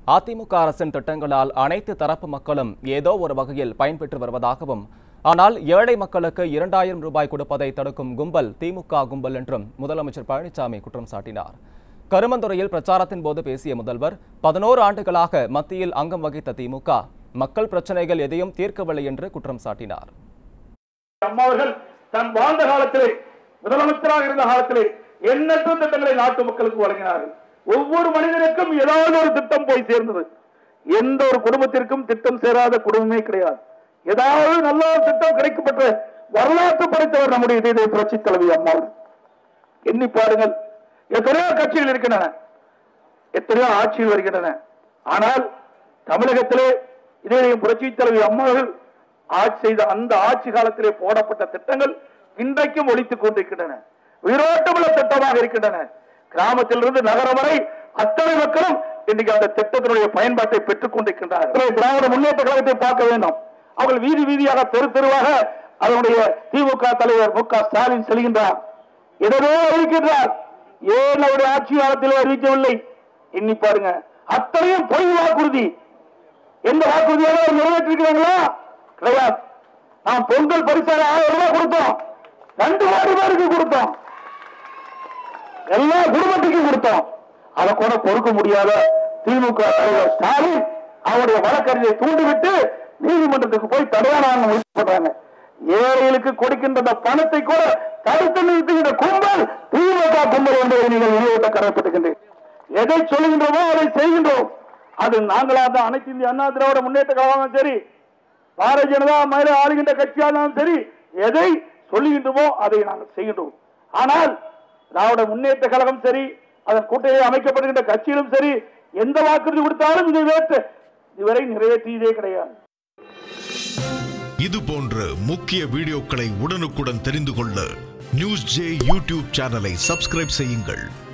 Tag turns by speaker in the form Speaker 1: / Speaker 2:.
Speaker 1: அதிமுக அரசின் திட்டங்களால் அனைத்து தரப்பு மக்களும் ஏதோ ஒரு வகையில் பயன்பெற்று வருவதாகவும் ஆனால் ஏழை மக்களுக்கு இரண்டாயிரம் ரூபாய் கொடுப்பதை தடுக்கும் கும்பல் திமுக கும்பல் என்றும் முதலமைச்சர் பழனிசாமி குற்றம் சாட்டினார் கருமந்துறையில் பிரச்சாரத்தின் போது பேசிய முதல்வர் பதினோரு ஆண்டுகளாக மத்தியில் அங்கம் வகித்த திமுக மக்கள் பிரச்சனைகள் எதையும் தீர்க்கவில்லை என்று குற்றம் சாட்டினார்
Speaker 2: அம்மாவர்கள் தன் வாழ்ந்த காலத்திலே முதலமைச்சராக இருந்த காலத்திலே எண்ணற்ற திட்டங்களை நாட்டு மக்களுக்கு வழங்கினார்கள் ஒவ்வொரு மனிதனுக்கும் ஏதாவது ஒரு திட்டம் போய் சேர்ந்தது எந்த ஒரு குடும்பத்திற்கும் திட்டம் சேராத குடும்பமே கிடையாது ஏதாவது நல்ல ஒரு திட்டம் கிடைக்கப்பட்ட வரலாற்று படைத்தவர் நம்முடைய இதய புரட்சி தலைவி அம்மாவர்கள் எண்ணி பாருங்கள் எத்தனையோ கட்சிகள் இருக்கின்றன எத்தனையோ ஆட்சிகள் வருகின்றன ஆனால் தமிழகத்திலே இதே புரட்சி தலைவி அம்மாவர்கள் ஆட்சி செய்த அந்த ஆட்சி காலத்திலே போடப்பட்ட திட்டங்கள் இன்றைக்கும் ஒழித்துக் கொண்டிருக்கின்றன உயிரோட்டமுள்ள திட்டமாக இருக்கின்றன கிராமத்திலிருந்து நகரம் வரை அத்தனை மக்களும் இன்னைக்கு அந்த திட்டத்தினுடைய பயன்பாட்டை பெற்றுக் கொண்டிருக்கின்றார்கள் திராவிட முன்னேற்ற கழகத்தை பார்க்க வேண்டும் அவர்கள் வீதி வீதியாக தெரு தெருவாக அதனுடைய திமுக தலைவர் மு க ஸ்டாலின் செல்கின்றார் இடமே அறிவிக்கின்றார் ஏன் அவருடைய ஆட்சி காலத்தில் அறிவிக்கவில்லை எண்ணி பாருங்க அத்தனையும் பொய் வாக்குறுதி எந்த வாக்குறுதியாக அவர் நிறைவேற்றிருக்கிறாங்களா கிடையாது நாம் பொங்கல் பரிசாக ஆயிரம் ரூபாய் கொடுத்தோம் ரெண்டு கோடி பேருக்கு கொடுத்தோம் எல்லா குடும்பத்துக்கும் கொடுத்தோம் அதை கூட பொறுக்க முடியாத திமுக தலைவர் ஸ்டாலின் அவருடைய வழக்கறிஞரை தூண்டிவிட்டு நீதிமன்றத்துக்கு போய் தடையான முயற்சி பண்றாங்க ஏழைகளுக்கு கொடுக்கின்ற அந்த பணத்தை கூட தடுத்து நிறுத்துகின்ற கும்பல் திமுக கும்பல் என்பதை நீங்கள் நினைவூட்ட கடமைப்பட்டுகின்றேன் எதை சொல்லுகின்றோமோ அதை செய்கின்றோம் அது நாங்களா தான் அனைத்து இந்திய அண்ணா திராவிட முன்னேற்ற கழகம் சரி பாரதிய ஜனதா மேலே ஆளுகின்ற கட்சியாக இருந்தாலும் சரி எதை சொல்லுகின்றோமோ அதை நாங்கள் செய்கின்றோம் ஆனால் திராவிட முன்னேற்ற கழகம் சரி அதன் கூட்டணியில் அமைக்கப்படுகின்ற கட்சியிலும் சரி எந்த வாக்குறுதி கொடுத்தாலும் இதை வேற்று இதுவரை நிறைவேற்றியதே கிடையாது
Speaker 3: இது போன்ற முக்கிய வீடியோக்களை உடனுக்குடன் தெரிந்து கொள்ள நியூஸ் ஜே யூடியூப் சேனலை சப்ஸ்கிரைப் செய்யுங்கள்